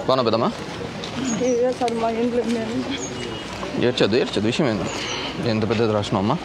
బాగున్నా పెద్దమ్మా ఇదే సార్ మా ఇంట్లో నేను ఏడ్చొద్దు ఏడ్చొద్దు విషయం ఏంది ఎంత పెద్దది రాసినావు అమ్మా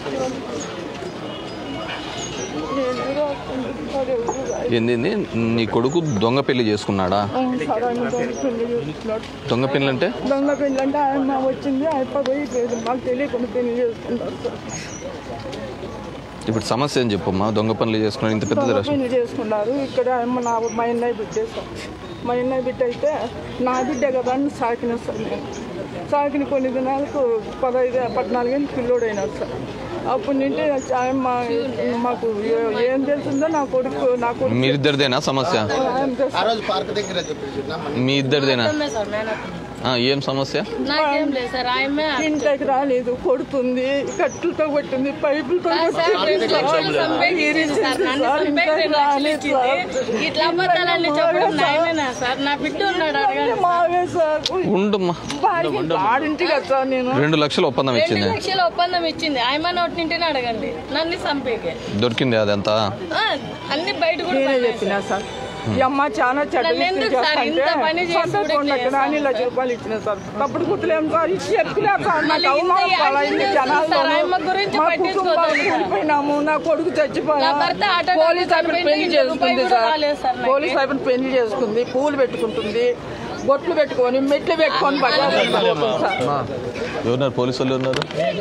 నేను రాస్తుంది సార్ ఎవరు రాయలేదు. ఏంది ఏంది? నీ కొడుకు దొంగ పెళ్లి చేసుకున్నాడా అవును సార్ ఆయన దొంగ పెళ్లి చేసుకున్నాడు దొంగ పెళ్లి అంటే దొంగ పెళ్లి అంటే ఆయన వచ్చింది అయిపోయి లేదు మాకు తెలియకుండా పెళ్లి చేసుకుంటారు సార్ ఇప్పుడు సమస్య ఏం చెప్పమ్మా దొంగ పనులు చేసుకున్నాడు ఇంత పెద్దది దొంగ రాసి పెళ్లి చేసుకున్నారు ఇక్కడ ఏమో నా మా అన్నయ్య బిడ్డ సార్ మా అన్నయ్య బిడ్డ అయితే నా బిడ్డ కదా అని సాకిన సార్ నేను సాకిన కొన్ని దినాలకు పదహైదు పద్నాలుగేళ్ళు పిల్లోడైనాడు సార్ అప్పటి నుండి ఆయన మా- మాకు ఏ- ఏం తెలిసిందో నా కొడుకు నా కొడుకు మీరిద్దరిదేనా సమస్య ఆయన తెలుసు. ఆ రోజు పార్క్ దగ్గర చెప్పేసి మీ ఇద్దరిదేనా అమ్మే సార్ మేనత్త ఆ, ఏం సమస్య నాకేం లేదు సార్ ఆయమ్మే ఇంట్లోకి రాలేదు కొడుతుంది కట్టులతో కొట్టింది పైపులతో సార్ కొట్టింది రెండు లక్షలు సంపాదించింది సార్ నన్ను సంపాదించి రెండు లక్షలు ఇచ్చింది ఇట్లా అబద్ధాలన్నీ చెప్పడం నయమేనా సార్ నా బిడ్డ ఉన్నాడు అడగండి మావే సార్ ఉండమ్మా బాగా ఆడింటి కదా సార్ నేను రెండు లక్షలు ఒప్పందం రెండు ఇచ్చింది లక్షల ఒప్పందం ఇచ్చింది ఆయమ్మ నోటి నింటిని అడగండి నన్ను చంపేకే దొరికింది అదంతా ఆ, అన్ని బయట కూడా నేనే పడ్డాయి చెప్పినా సార్ ఈ అమ్మ చాలా చెడ్డ నన్ను వ్యక్తులు ఎందుకు సార్ ఇంత పని చేసి కూడా సంతోషం ఇట్లా కానీ ఇలా రూపాయలు ఇచ్చిన సార్ తప్పుడు గుర్తులేం సార్ ఇచ్చి చెప్పలేదు సార్ నాకు మళ్ళీ ఇంత అవమానం పాలైంది యాక్షన్ జనాల్లో చేస్తారు. ఆయమ్మ గురించి మా పట్టించుకోవద్దు కుటుంబాలు సార్. కూలిపోయినాము నా కొడుకు చచ్చిపోయా నా భర్త ఆటో పోలీస్ అయిపోయి చనిపోయింది, పెళ్లి ఇంత రూపాయి చేసుకుంది కూడా సార్ రాలేదు సార్ నాకు. పోలీస్ అయిపోయి పెళ్లి చేసుకుంది పూలు పెట్టుకుంటుంది బొట్లు పెట్టుకొని మెట్లు పెట్టుకొని బజార్ వెళ్ళిపోతుంది సార్ ఎవరున్నారు పోలీసు వాళ్ళు ఉన్నారు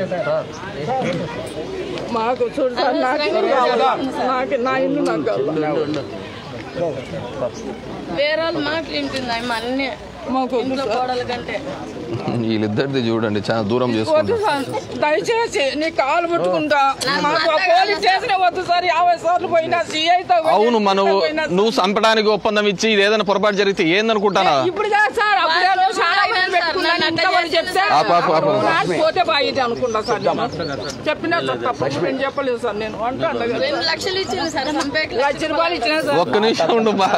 మాకు చూడు సార్ నాకు ఇల్లు కావాలి. నాకు నా ఇల్లు నాకు కావాలి వేరే వాళ్ళు మాటలు వింటుంది ఆయమ్మ అన్ని మాకు వద్దు ఇంట్లో సార్. కోడల కంటే వీళ్ళిద్దరిది చూడండి చాలా దూరం వద్దు చేసుకుంటారు సార్ దయచేసి నీ కాలు పట్టుకుంటా మాకు ఆ పోలీస్ స్టేషన్ వద్దు సార్ యాభై సార్లు పోయినా సిఐతో అవును మనం నువ్వు చంపడానికి ఒప్పందం ఇచ్చి ఇది ఏదైనా పొరపాటు జరిగితే ఏందనుకుంటానా ఇప్పుడు కాదు సార్ అప్పుడే నువ్వు చాలా మంది పెట్టుకున్నాను ఇంకా వాళ్ళు చెప్తే ఆపు, ఆపు, ఆపు. నాకు పోతే బాగుంది అనుకుంటా సార్ నేను. చెప్పినా సార్ తప్ప నేను చెప్పలేదు సార్ నేను అంటాను కదా రెండు లక్షలు ఇచ్చింది సార్ చంపేకి లక్ష రూపాయలు ఇచ్చినా సార్ ఒక్క నిమిషం ఉండు బా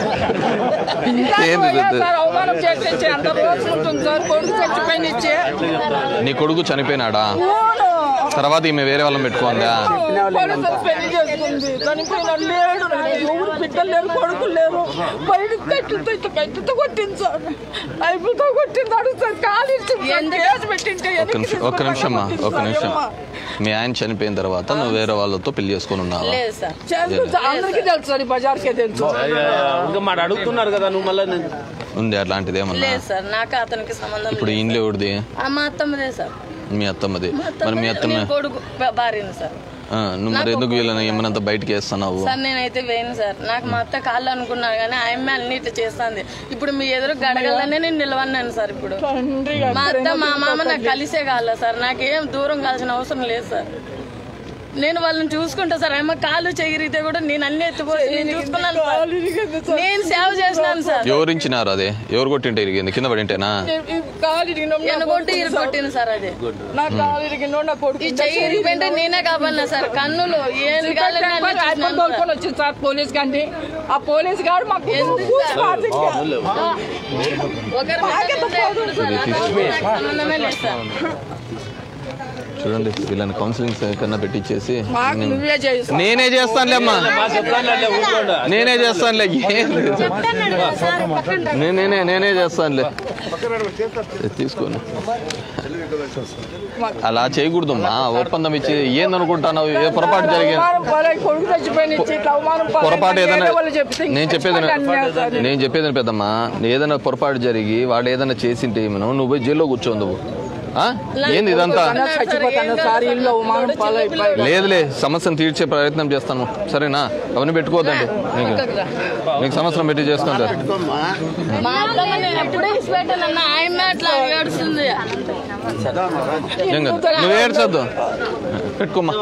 ఇంకా ఏంది పోయా ఇది? సార్ అవమానం చేసి ఇచ్చే అంత రోజులు ఉంటుంది సార్ కొడుకు చచ్చిపోయిన ఇచ్చే నీ కొడుకు చనిపోయినాడా అవును. తర్వాత ఈమె వేరే వాళ్ళని పెట్టుకోందా పోలీసులు పెళ్లి చేసుకుంది చనిపోయిన లేడు ఎవరు బిడ్డలు లేరు కొడుకులు లేరు బయట కట్టుతో ఇట్లా కట్టుతో కొట్టింది సార్ పైపులతో కొట్టింది అడుగు సార్ కాలు ఇచ్చి కేసు పెట్టింటే ఒక్క నిమిషం ఒక్క నిమిషం అమ్మా ఒక్క నిమిషం మీ ఆయన చనిపోయిన తర్వాత నువ్వు వేరే వాళ్ళతో పెళ్లి చేసుకుని ఉన్నావా లేదు సార్ చేస్తూ అందరికీ తెలుసు సార్ ఈ బజార్కే తెలుసు ఇంకా మాట అడుగుతున్నారు కదా నువ్వు మళ్ళీ ఉంది అట్లాంటిది ఏమన్నా లేదు సార్ నాకు అతనికి సంబంధం ఇప్పుడు లేదు ఇంట్లో ఎవరిది ఆ, మా అత్తమ్మదే సార్ మీ అత్తమ్మది మా మరి మీ అత్తమ్మదే, అత్తమ్మ నేను కొడుకు భా- భార్యను సార్ ఆ, నువ్వు మరి ఎందుకు వీళ్ళని ఏమన్నంత బయటకి వేస్తున్నావు సార్ నేనైతే వేయను సార్ నాకు మా అత్త కాళ్ళు అనుకున్నాను కానీ ఆయమ్మే అన్ని ఇట్లా చేస్తుంది ఇప్పుడు మీ ఎదురు గడగలనే నేను నిలవన్నాను సార్ ఇప్పుడు తండ్రి మా అత్త మా మామ నాకు కలిసే కాల సార్ నాకేం దూరం కావాల్సిన అవసరం లేదు సార్ నేను వాళ్ళని చూసుకుంటా సార్ అమ్మ కాలు చెగిరితే కూడా నేను అన్ని ఎత్తిపోయి నేను చూసుకున్నాను సార్. నేను సేవ చేసినాను సార్ ఎవరు ఇచ్చినారు అదే ఎవరు కొట్టింటే ఇరిగింది కింద పడింటేనా కాలు ఇరిగిన ఎనగొట్టి ఇరుకొట్టింది సార్ అది నా కాలు ఇరిగిన నా కొడుకు ఈ చెయ్యి ఇరిగిపోయింటే నేనే కాపాడినా సార్ కన్నులు ఏం కాలేదు అన్నీ చూసినాను సార్. తోలుకొని వచ్చింది సార్ పోలీస్ కండి ఆ పోలీస్ గారు మాకు ఎందుకు కూర్చు సార్? మార్చింది. ఒకరి మీద ఒకరు లేకుండా సార్ నాకు సంబంధమే లేదు సార్ చూడండి వీళ్ళని కౌన్సిలింగ్ కన్నా పెట్టించేసి మాకు నువ్వే చేస్తావు నేనే చేస్తానులే అమ్మా ఊరుకోండి నేనే చేస్తానులే ఏం లేదు. నే- నేనే నేనే చేస్తానులే తీసుకోండి అలా చేయకూడదమ్మా ఒప్పందం ఇచ్చి ఏందనుకుంటున్నావు ఏ పొరపాటు జరిగింది అవమానం పాలై కొడుకు చచ్చిపోయిన ఇచ్చి ఇట్లా అవమానం పాలై పొరపాటు వేరే ఏదైనా వాళ్ళు చెప్తే ఇంకా నేను చెప్పేది చచ్చిపోయి అన్యాయం సార్. నేను చెప్పేది పెద్దమ్మా ఏదైనా పొరపాటు జరిగి వాడు ఏదైనా చేసింటే ఏమను నువ్వు పోయి జైల్లో కూర్చోవు నువ్వు ఆ? ఏంది ఇదంతా అన్నా చచ్చిపోతాను సార్ ఇల్లు అవమానం పాలైపోయి లేదులే సమస్యను తీర్చే ప్రయత్నం చేస్తాను సరేనా అవన్నీ పెట్టుకోవద్దండి నీకు నీకు సంవత్సరం పెట్టి చేసుకుంటా మా అత్తమ్మ నేను ఎప్పుడూ ఇచ్చిపెట్టానన్న ఆయన అట్లా ఏడుస్తుంది ఏం కాదు నువ్వు ఏడ్చొద్దు పెట్టుకోమ్మా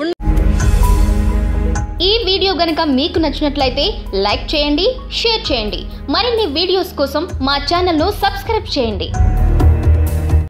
ఈ వీడియో గనుక మీకు నచ్చినట్లయితే లైక్ చేయండి షేర్ చేయండి మరిన్ని వీడియోస్ కోసం మా ఛానల్ను సబ్స్క్రైబ్ చేయండి